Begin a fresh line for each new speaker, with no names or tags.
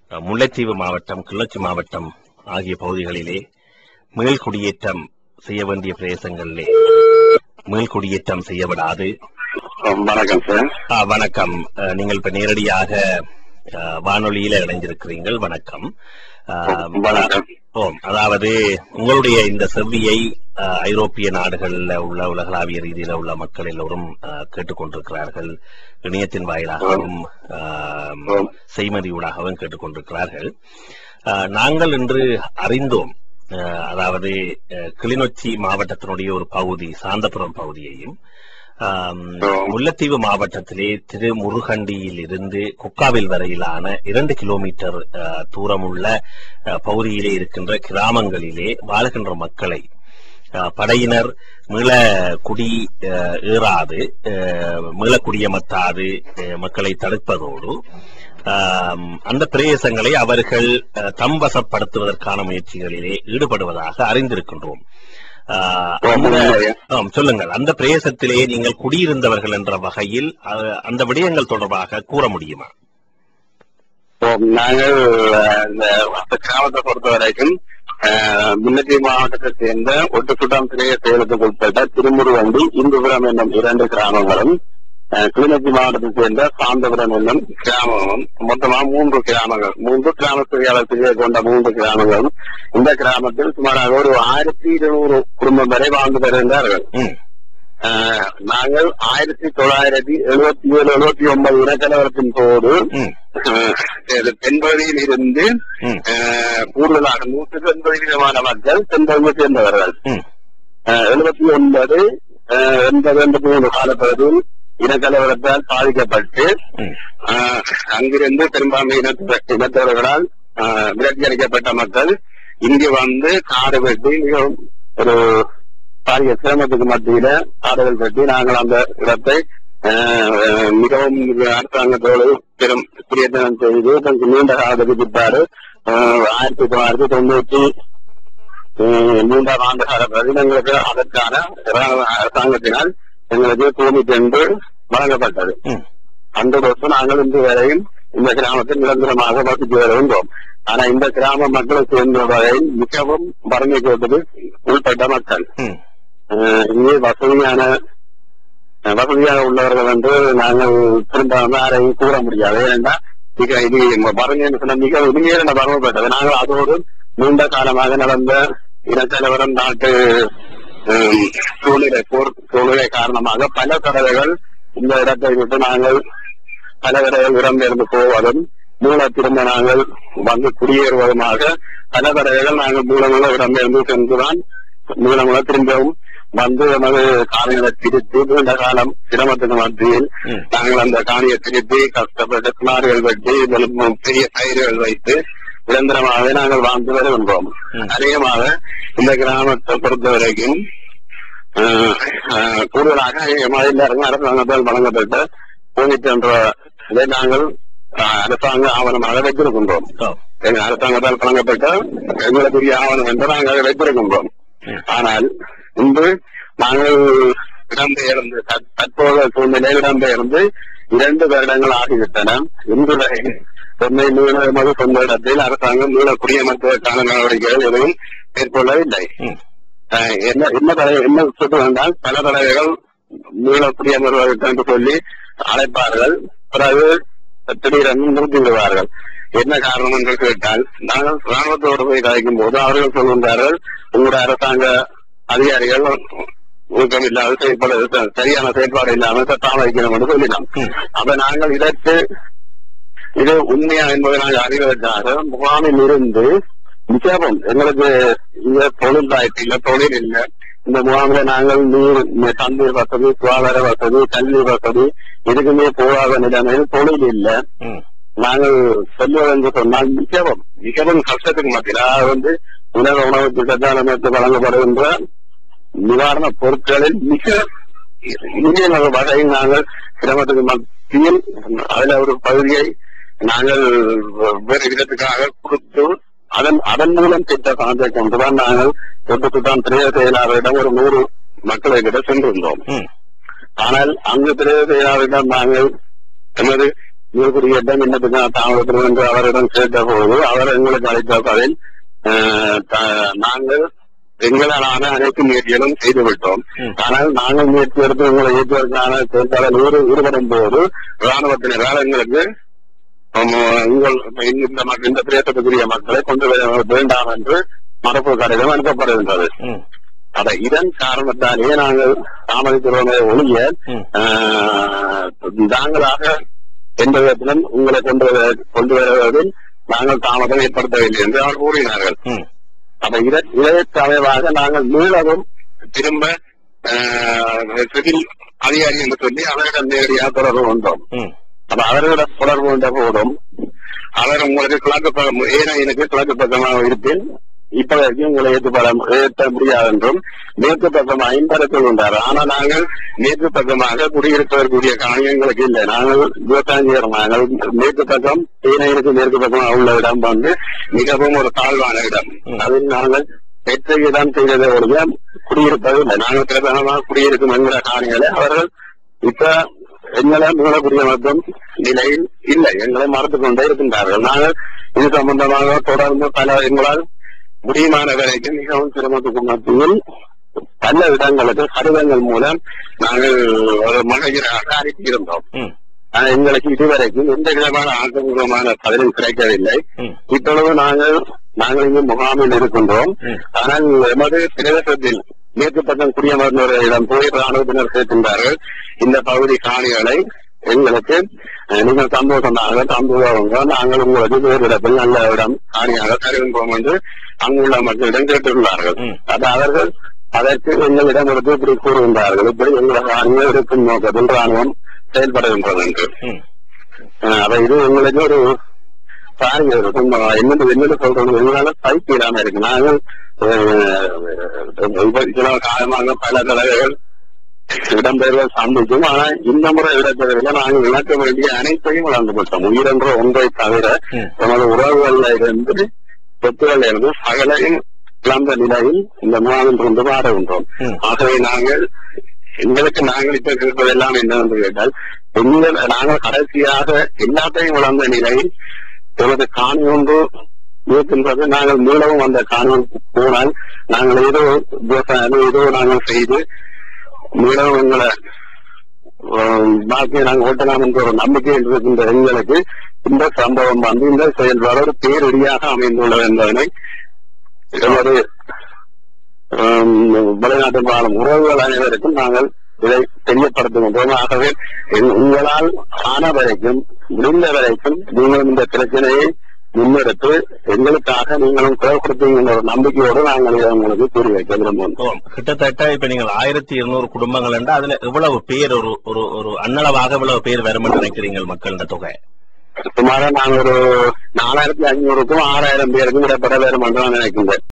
அஹ், முல்லைத்தீவு மாவட்டம் கிளர்ச்சி மாவட்டம் ஆகிய பகுதிகளிலே மீள்குடியேற்றம் செய்ய வேண்டிய பிரதேசங்களிலே மீள்குடியேற்றம் செய்யப்படாது
வணக்கம் சார்
ஆ, வணக்கம் அஹ், நீங்கள் இப்ப நேரடியாக அஹ், வானொலியில இணைஞ்சிருக்கிறீர்கள் வணக்கம் அஹ்,
வணக்கம்
ஓம் அதாவது உங்களுடைய இந்த செவ்வியை அஹ், ஐரோப்பிய நாடுகளில் உள்ள உலகளாவிய ரீதியில உள்ள மக்கள் எல்லோரும் அஹ், கேட்டுக்கொண்டிருக்கிறார்கள் இணையத்தின் வாயிலாகவும் அஹ், செய்மதியூடாகவும் கேட்டுக்கொண்டிருக்கிறார்கள் அஹ், நாங்கள் இன்று அறிந்தோம் அஹ், அதாவது அஹ், கிளிநொச்சி மாவட்டத்தினுடைய ஒரு பகுதி சாந்தபுரம் பகுதியையும் ஆம், முல்லைத்தீவு மாவட்டத்திலே திருமுருகண்டியில் இருந்து குக்காவில் வரையிலான இரண்டு கிலோமீட்டர் அஹ், தூரமுள்ள அஹ், பகுதியிலே இருக்கின்ற கிராமங்களிலே வாழுகின்ற மக்களை அஹ், படையினர் மீள குடி அஹ், ஏறாது அஹ், மீள குடியமர்த்தாது அஹ், மக்களை தடுப்பதோடு ஆம், அந்த பிரதேசங்களை அவர்கள் அஹ், தம் வசப்படுத்துவதற்கான முயற்சிகளிலே ஈடுபடுவதாக அறிந்திருக்கின்றோம் ஆஹ், அந்த ஆம், சொல்லுங்கள் அந்த பிரதேசத்திலே நீங்கள் குடியிருந்தவர்கள் என்ற வகையில் அஹ், அந்த விடயங்கள் தொடர்பாக கூற முடியுமா
இப்போ நாங்கள் அஹ், இந்த அந்த கிராமத்தை பொறுத்த வரைக்கும் அஹ், முன்னத்தி மாவட்டத்தை சேர்ந்த ஒட்டுக்குட்டாம் சிறைய செயலுக்கு உட்பட்ட திருமுருவண்டி இந்துபுரம் என்னும் இரண்டு கிராமங்களும் அஹ், கிளிநொச்சி மாவட்டத்தை சேர்ந்த சாந்தபுரம் என்னும் கிராமமும் மொத்தமா மூன்று கிராமங்கள் மூன்று கிராம சிறையாளர் பிரிவை கொண்ட மூன்று கிராமங்களும் இந்த கிராமத்தில் சுமாராக ஒரு ஆயிரத்தி இருநூறு குடும்பம் வரை வாழ்ந்து வருகின்றார்கள்
ம்,
அஹ், நாங்கள் ஆயிரத்தி தொள்ளாயிரத்தி எழுபத்தி ஏழு எழுபத்தி ஒன்பது இனக்கலவரத்தின் போது
ம்,
அஹ், இது தென்பகுதியில் இருந்து
ம்,
அஹ், கூடுதலாக நூற்றுக்கு எண்பது விதமான மக்கள் தென்பகுதியை சேர்ந்தவர்கள்
ம்,
எழுபத்தி ஒன்பது எண்பது எண்பத்தி மூன்று காலப்பகுதியில் இனக்கலவரத்தால் பாதிக்கப்பட்டு
ம்,
அஹ், அங்கிருந்து பெரும்பான்மை இனத்த- இனத்தவர்களால் அஹ், விரட்டி அளிக்கப்பட்ட மக்கள் இங்கு வந்து காடு வெட்டி மிகவும் ஒரு பாரிய சிரமத்துக்கு மத்தியில காடுகள் வெட்டி நாங்கள் அந்த இடத்தை அஹ், அஹ், மிகவும் அரசாங்கத்தோடு பெரும் குடியேற்றம் செய்து கொஞ்சம் நீண்ட காலத்துக்கு பிற்பாடு அஹ், ஆயிரத்தி தொள்ளாயிரத்தி தொண்ணூற்றி அஹ், மூன்றாம் ஆண்டு கால பிறகு எங்களுக்கு அதற்கான அரசாங்கத்தினால் எங்களுக்கு பூமி சென்று வழங்கப்பட்டது
ம்,
அந்த வருஷம் நாங்கள் இன்று வரையும் இந்த கிராமத்தில் நிரந்தரமாக வசித்து வருகின்றோம் ஆனா இந்த கிராம மக்களை சேர்ந்த வகையில் மிகவும் வறுமை கோட்டுக்கு உள்பட்ட மக்கள்
ம்,
அஹ் இங்கே வசதியான அஹ் வசதியாக உள்ளவர்கள் என்று நாங்கள் திரும்ப வந்து யாரையும் கூற முடியாது ஏனென்றா மிக இது வறுமைன்னு சொன்ன மிக உண்மையான வறுமைப்பட்டது நாங்கள் அதோடு நீண்ட காலமாக நடந்த இனக்கலவரம் நாட்டு ஹம், சூழ்நிலை போர் சூழ்நிலை காரணமாக பல தடவைகள் இந்த இடத்தை விட்டு நாங்கள் பல தடவைகள் இடம்பெயர்ந்து போவதும் மூல திரும்ப நாங்கள் வந்து குடியேறுவதுமாக பல தடவைகள் நாங்கள் மூலமுள்ள இடம்பெயர்ந்து சென்றுதான் மூலமுள்ள திரும்பவும் வந்து நமது காணிகளை திருத்தி நீண்ட காலம் சிரமத்துக்கு மத்தியில்
ம்.
நாங்கள் அந்த காணியை திருத்தி கஷ்டப்பட்டு கிணறுகள் வெட்டி வெளும் பெரிய பயிர்கள் வைத்து நிரந்தரமாகவே நாங்கள் வாழ்ந்து வருகின்றோம்
ம்.
அதிகமாக இந்த கிராமத்தை பொறுத்த வரைக்கும் ஆஹ், ஆஹ், கூடுதலாக எல்லாருக்கும் அரசாங்கத்தால் வழங்கப்பட்ட பூமிக்கு என்ற இதை நாங்கள் ஆஹ், அரசாங்க ஆவணமாக வைத்திருக்கின்றோம்
ஓ,
எங்கள் அரசாங்கத்தால் வழங்கப்பட்ட எங்களுக்குரிய ஆவணம் என்று நாங்கள் வைத்திருக்கின்றோம்
ம்.
ஆனால் இன்று நாங்கள் இடம்பெயர்ந்து தற்- தற்போதைய சூழ்நிலையில் இடம்பெயர்ந்து இரண்டு வருடங்கள் ஆகிவிட்டன இன்று வரை சென்னை மீனவமது சொந்த இடத்தில் அரசாங்கம் மீள குடியமர்த்துவதற்கான நடவடிக்கைகள் எதுவும் மேற்கொள்ளவில்லை
ம்,
அஹ் என்ன என்ன தடவை என்ன சொல்ல வேண்டால் பல தடவைகள் மீள குடியமர்வதற்கு என்று சொல்லி அழைப்பார்கள் பிறகு திடீரென நிறுத்தி விடுவார்கள் என்ன காரணம் என்று கேட்டால் நாங்கள் ராணுவத்தோடு போய் கலைக்கும் போது அவர்கள் சொல்கின்றார்கள் உங்களுடைய அரசாங்க அதிகாரிகள் ஊக்கமில்லாத செயல்பாடு சரியான செயல்பாடு இல்லாமல் சட்டம் வைக்கணும் என்று சொல்லினோம்
ம்.
அப்ப நாங்கள் இதற்கு இது உண்மையா என்பதை நாங்கள் அறிவதற்காக முகாமில் இருந்து நிச்சயம் எங்களுக்கு இங்க தொழில் வாய்ப்பு இல்லை தொழில் இல்லை இந்த முகாமில நாங்கள் நீர் இந்த தண்ணீர் வசதி சுகாதார வசதி கல்வி வசதி எதுக்குமே போகாத நிலைமையில் தொழில் இல்லை
ம்,
நாங்கள் செல்வது என்று சொன்னால் மிகவும் மிகவும் கஷ்டத்துக்கு மத்தியில் அதாவது வந்து உணவு உணவு திட்டத்தால் அமைத்து வழங்கப்படுகின்ற நிவாரணப் பொருட்களில் மிக இனிய வகையில் நாங்கள் சிரமத்துக்கு மத்தியில் அதுல ஒரு பகுதியை நாங்கள் வேறு விதத்துக்காக கொடுத்து அதன் அதன் மூலம் திட்ட சார்ந்த கொண்டுதான் நாங்கள் தொட்டுத்தான் பிரதேச செயலாளரிடம் ஒரு நூறு மக்களை கிட்ட சென்றிருந்தோம்
ம்,
ஆனால் அங்கு பிரதேச செயலாளரிடம் நாங்கள் எமது நீர்க்குடிய இடம் என்னத்துக்கு தாமதப்படுது என்று அவரிடம் கேட்ட போது அவர் எங்களுக்கு அழைத்த பதில் ஆஹ், த- நாங்கள் எங்களாலான அனைத்து முயற்சிகளும் செய்துவிட்டோம்
ம்.
ஆனால் நாங்கள் முயற்சி எடுத்து உங்களை ஏற்றுவதற்கான செயல்பாடு ஈடு ஈடுபடும் போது ராணுவத்தினரால் எங்களுக்கு ஆம், உங்கள் இந்த மக்- இந்த பிரதேசத்துக்குரிய மக்களை கொண்டு வர வேண்டாம் என்று மரபு கடிதம் அனுப்பப்படுகின்றது
ம்,
அத இதன் காரணத்தாலேயே நாங்கள் தாமதிக்கிறோமே ஒழிய
ம்,
ஆஹ், நாங்களாக எந்த விதத்திலும் உங்களை கொண்டு வர- கொண்டு வருவதில் நாங்கள் தாமதம் ஏற்படுத்தவில்லை என்று அவர் கூறினார்கள்
ம்,
அப்ப இதை இதற்கு அமைவாக நாங்கள் மீளவும் திரும்ப ஆஹ், சிவில் அதிகாரி என்று சொல்லி அவரிடம் நேரடியாக தொடர்பு கொண்டோம்
ம்,
அப்ப அவர்களிடம் தொடர்பு கொண்ட போதும் அவர் உங்களுக்கு கிழக்கு பக்கம் ஏன்னா எனக்கு கிழக்கு பக்கமாக இருப்பேன் இப்ப வரைக்கும் உங்களை ஏற்றுப்பட ஏற்ற முடியாது என்றும் மேற்கு பக்கம் ஐம்பதுக்குள் உண்டார் ஆனா நாங்கள் மேற்கு பக்கமாக குடியிருப்பதற்குரிய காணியங்களுக்கு இல்லை நாங்கள் விவசாயிகள் நாங்கள் மேற்கு பக்கம் தேனையிற்கு மேற்கு பக்கம் உள்ள இடம் வந்து மிகவும் ஒரு தாழ்வான இடம்
ம்.
அதில் நாங்கள் பெற்ற இடம் செய்ததை ஒழிய குடியிருப்பது இல்லை நாங்கள் பிரதானமாக குடியிருக்கும் என்கிற காணிகளை அவர்கள் இப்ப எங்களை மீளக்கூடிய மற்றும் நிலையில் இல்லை எங்களை மறந்து கொண்டே இருக்கின்றார்கள் நாங்கள் இது சம்பந்தமாக தொடர்ந்து பல எங்களால் முடியுமான வரைக்கும் மிகவும் சிரமத்துக்கு மத்தியில் பல இடங்களுக்கு கடிதங்கள் மூலம் நாங்கள் ஒரு மனிதராக அனுப்பியிருந்தோம்
ம்,
ஆனா எங்களுக்கு இதுவரைக்கும் எந்த விதமான ஆக்கப்பூர்வமான பதிலும் கிடைக்கவில்லை
ம்,
இப்பொழுது நாங்கள் நாங்கள் இங்கு முகாமில் இருக்கின்றோம்
ம்.
ஆனால் எமது பிரதேசத்தில் மேற்கு பக்கம் குடியமர்ந்தவர்களிடம் போய் ராணுவத்தினர் சேர்க்கின்றார்கள் இந்த பகுதி காணிகளை எங்களுக்கு அஹ், நீங்கள் சந்தோஷமாக தந்துவங்க நாங்கள் உங்களுக்கு வேறு இடத்தில் நல்ல இடம் காணியாக தருகின்றோம் என்று அங்குள்ள மக்களிடம் கேட்டுள்ளார்கள்
ம்.
அது அவர்கள் அதற்கு எங்களிடம் எடுத்து இப்படி கூறுகின்றார்கள் இப்படி எங்களை காணியை இருக்கும் நோக்கத்தில் ராணுவம் செயல்படுகின்றது என்று
ம்.
அஹ், அப்ப இது எங்களுக்கு ஒரு பாருங்க ஒரு சும்மா என்னது என்னது சொல்றது எங்களால சைக்கு இல்லாம இருக்கு நாங்கள் அஹ், இப்ப சில காலமாக பல தலைவர்கள் இடம்பெயர்தல் சந்திக்கும் ஆனா இந்த முறை இடம்பெயர்தல நாங்கள் இழக்க வேண்டிய அனைத்தையும் இழந்து விட்டோம் உயிரென்ற ஒன்றை தவிர
ம்.
நமது உறவுகள்ல இருந்து சொத்துகள்ல இருந்து சகலையும் இழந்த நிலையில் இந்த முகாமில் இருந்து மாறுகின்றோம்
ம்.
ஆகவே நாங்கள் எங்களுக்கு நாங்கள் இப்ப கேட்பதெல்லாம் என்னவென்று கேட்டால் எங்கள் நாங்கள் கடைசியாக எல்லாத்தையும் இழந்த நிலையில் எமது காணி ஒன்று இருக்கின்றது நாங்கள் மீளவும் அந்த காணியில் போனால் நாங்கள் ஏதோ விவசாயம் ஏதோ நாங்கள் செய்து மீளவும் எங்களை ஆஹ், பாக்கியை நாங்கள் ஓட்டலாம் என்ற ஒரு நம்பிக்கை இருக்கின்ற எங்களுக்கு இந்த சம்பவம் வந்து இந்த செயல்பாடு ஒரு பேரிடியாக அமைந்துள்ளது என்பதனை எமது ஆம், வெளிநாட்டில் வாழும் உறவுகள் அனைவருக்கும் நாங்கள் இதை தெரியப்படுத்துகின்றோம் ஆகவே எங்- உங்களால் ஆன வரைக்கும் முடிந்த வரைக்கும் நீங்களும் இந்த பிரச்சனையை முன்னெடுத்து எங்களுக்காக நீங்களும் குரல் கொடுத்தீங்க ஒரு நம்பிக்கையோடு நாங்கள் இதை உங்களுக்கு கூறி வைக்க விரும்புகிறோம்
ஓ, கிட்டத்தட்ட இப்ப நீங்கள் ஆயிரத்தி இருநூறு குடும்பங்கள் என்றா அதுல எவ்வளவு பேர் ஒரு ஒரு ஒரு அன்னளவாக எவ்வளவு பேர் வரும் நினைக்கிறீங்க மக்களின் தொகை
சுமாரா நாங்கள் ஒரு நாலாயிரத்தி ஐநூறுக்கும் ஆறாயிரம் பேருக்கும் இடைப்பட வேறும் என்று நான் நினைக்கின்றேன்